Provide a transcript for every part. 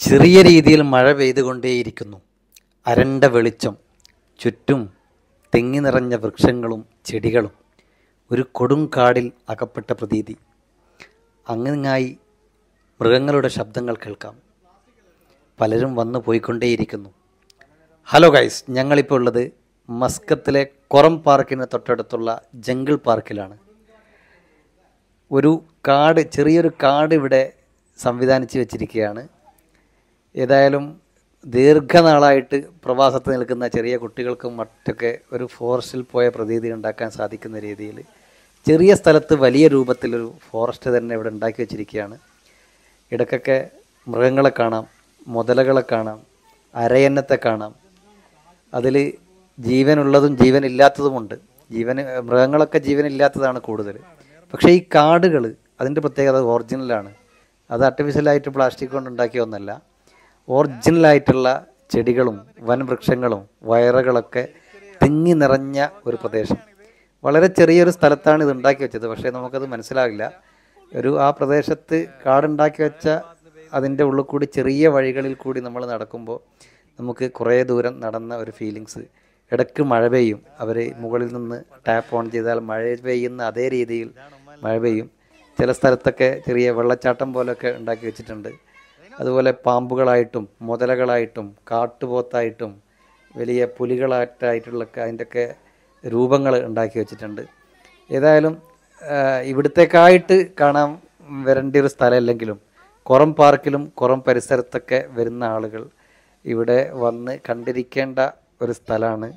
ചെറിയ രീതിയിൽ മഴ പെയ്തുകൊണ്ടേയിരിക്കുന്നു അരണ്ട വെളിച്ചം ചുറ്റും തെങ്ങി നിറഞ്ഞ വൃക്ഷങ്ങളും ചെടികളും ഒരു കൊടും കാടിൽ അകപ്പെട്ട പ്രതീതി അങ്ങായി മൃഗങ്ങളുടെ ശബ്ദങ്ങൾ കേൾക്കാം പലരും വന്നു പോയിക്കൊണ്ടേയിരിക്കുന്നു ഹലോ ഗൈസ് ഞങ്ങളിപ്പോൾ ഉള്ളത് മസ്കത്തിലെ കൊറം പാർക്കിന് തൊട്ടടുത്തുള്ള ജംഗിൾ പാർക്കിലാണ് ഒരു കാട് ചെറിയൊരു കാട് ഇവിടെ സംവിധാനിച്ച് വെച്ചിരിക്കുകയാണ് ഏതായാലും ദീർഘനാളായിട്ട് പ്രവാസത്ത് നിൽക്കുന്ന ചെറിയ കുട്ടികൾക്കും മറ്റൊക്കെ ഒരു ഫോറസ്റ്റിൽ പോയ പ്രതീതി ഉണ്ടാക്കാൻ സാധിക്കുന്ന രീതിയിൽ ചെറിയ സ്ഥലത്ത് വലിയ രൂപത്തിലൊരു ഫോറസ്റ്റ് തന്നെ ഇവിടെ ഉണ്ടാക്കി വെച്ചിരിക്കുകയാണ് ഇടയ്ക്കൊക്കെ മൃഗങ്ങളെ കാണാം മുതലകളെ കാണാം അരയന്നത്തെ കാണാം അതിൽ ജീവനുള്ളതും ജീവനില്ലാത്തതുമുണ്ട് ജീവൻ മൃഗങ്ങളൊക്കെ ജീവനില്ലാത്തതാണ് കൂടുതൽ പക്ഷേ ഈ കാടുകൾ അതിൻ്റെ പ്രത്യേകത ഒറിജിനലാണ് അത് ആർട്ടിഫിഷ്യലായിട്ട് പ്ലാസ്റ്റിക് കൊണ്ട് ഉണ്ടാക്കിയ ഒന്നല്ല ഒറിജിനലായിട്ടുള്ള ചെടികളും വൻവൃക്ഷങ്ങളും വയറുകളൊക്കെ തിങ്ങി നിറഞ്ഞ ഒരു പ്രദേശം വളരെ ചെറിയൊരു സ്ഥലത്താണ് ഇത് ഉണ്ടാക്കി വെച്ചത് പക്ഷേ നമുക്കത് മനസ്സിലാകില്ല ഒരു ആ പ്രദേശത്ത് കാടുണ്ടാക്കി വെച്ച അതിൻ്റെ ഉള്ളിൽ കൂടി ചെറിയ വഴികളിൽ കൂടി നമ്മൾ നടക്കുമ്പോൾ നമുക്ക് കുറേ ദൂരം നടന്ന ഒരു ഫീലിങ്സ് ഇടയ്ക്ക് മഴ പെയ്യും അവർ മുകളിൽ നിന്ന് ടാപ്പ് ഓൺ ചെയ്താൽ മഴ പെയ്യുന്ന അതേ രീതിയിൽ മഴ പെയ്യും ചില സ്ഥലത്തൊക്കെ ചെറിയ വെള്ളച്ചാട്ടം പോലെയൊക്കെ ഉണ്ടാക്കി വെച്ചിട്ടുണ്ട് അതുപോലെ പാമ്പുകളായിട്ടും മുതലകളായിട്ടും കാട്ടുപോത്തായിട്ടും വലിയ പുലികളായിട്ടായിട്ടുള്ള അതിൻ്റെയൊക്കെ രൂപങ്ങൾ ഉണ്ടാക്കി വെച്ചിട്ടുണ്ട് ഏതായാലും ആ, ഇവിടത്തേക്കായിട്ട് കാണാൻ വരേണ്ട ഒരു സ്ഥലമല്ലെങ്കിലും കുറം പാർക്കിലും കുറം പരിസരത്തൊക്കെ വരുന്ന ആളുകൾ ഇവിടെ വന്ന് കണ്ടിരിക്കേണ്ട ഒരു സ്ഥലമാണ്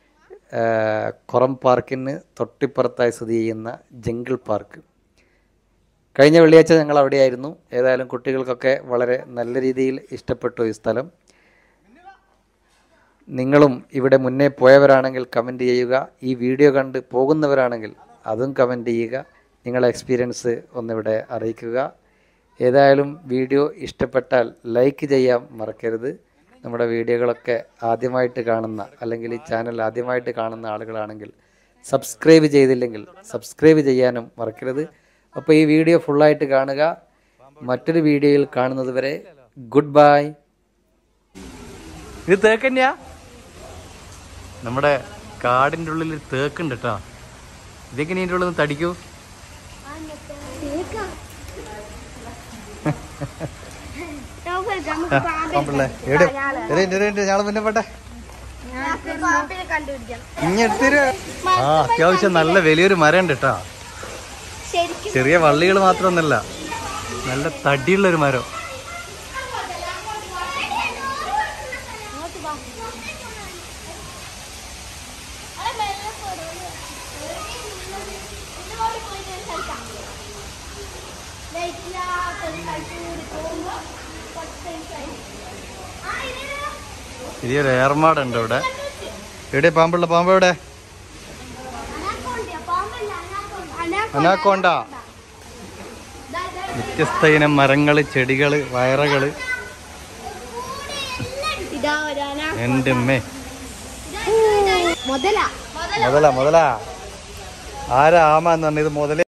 കുറം പാർക്കിന് തൊട്ടിപ്പുറത്തായി സ്ഥിതി ചെയ്യുന്ന ജംഗിൾ പാർക്ക് കഴിഞ്ഞ വെള്ളിയാഴ്ച ഞങ്ങൾ അവിടെയായിരുന്നു ഏതായാലും കുട്ടികൾക്കൊക്കെ വളരെ നല്ല രീതിയിൽ ഇഷ്ടപ്പെട്ടു ഈ സ്ഥലം നിങ്ങളും ഇവിടെ മുന്നേ പോയവരാണെങ്കിൽ കമൻറ്റ് ചെയ്യുക ഈ വീഡിയോ കണ്ട് പോകുന്നവരാണെങ്കിൽ അതും കമൻറ്റ് ചെയ്യുക നിങ്ങളെ എക്സ്പീരിയൻസ് ഒന്നിവിടെ അറിയിക്കുക ഏതായാലും വീഡിയോ ഇഷ്ടപ്പെട്ടാൽ ലൈക്ക് ചെയ്യാൻ മറക്കരുത് നമ്മുടെ വീഡിയോകളൊക്കെ ആദ്യമായിട്ട് കാണുന്ന അല്ലെങ്കിൽ ഈ ചാനൽ ആദ്യമായിട്ട് കാണുന്ന ആളുകളാണെങ്കിൽ സബ്സ്ക്രൈബ് ചെയ്തില്ലെങ്കിൽ സബ്സ്ക്രൈബ് ചെയ്യാനും മറക്കരുത് അപ്പോൾ ഈ വീഡിയോ ഫുള്ളായിട്ട് കാണുക മറ്റൊരു വീഡിയോയിൽ കാണുന്നത് വരെ ഗുഡ് ബൈ ഇത് തേക്കന്നെയാ നമ്മുടെ കാടിന്റെ ഉള്ളിൽ ഒരു തേക്കുണ്ട് കേട്ടോ ഇതെങ്ങനെ ഇതിന്റെ ഉള്ളിൽ നിന്ന് തടിക്കൂ പാമ്പിള്ളേ എവിടെ ഞങ്ങള് പിന്നെ പോട്ടെ ഇനി എടുത്തരോ ആ അത്യാവശ്യം നല്ല വലിയൊരു മരം ഉണ്ട് കേട്ടോ ചെറിയ വള്ളികൾ മാത്രമൊന്നല്ല നല്ല തടിയുള്ള ഒരു മരം ചെറിയൊരു ഏർമാടുണ്ട് ഇവിടെ എവിടെ പാമ്പുള്ള പാമ്പ് എവിടെ അനാക്കോണ്ട വ്യത്യസ്ത ഇനം മരങ്ങള് ചെടികള് വയറകള് ഇതാ ഒരാന എൻ്റെ അമ്മേ മുതല മുതല മുതല ആരാ ആമ എന്ന് പറഞ്ഞത് മുതലേ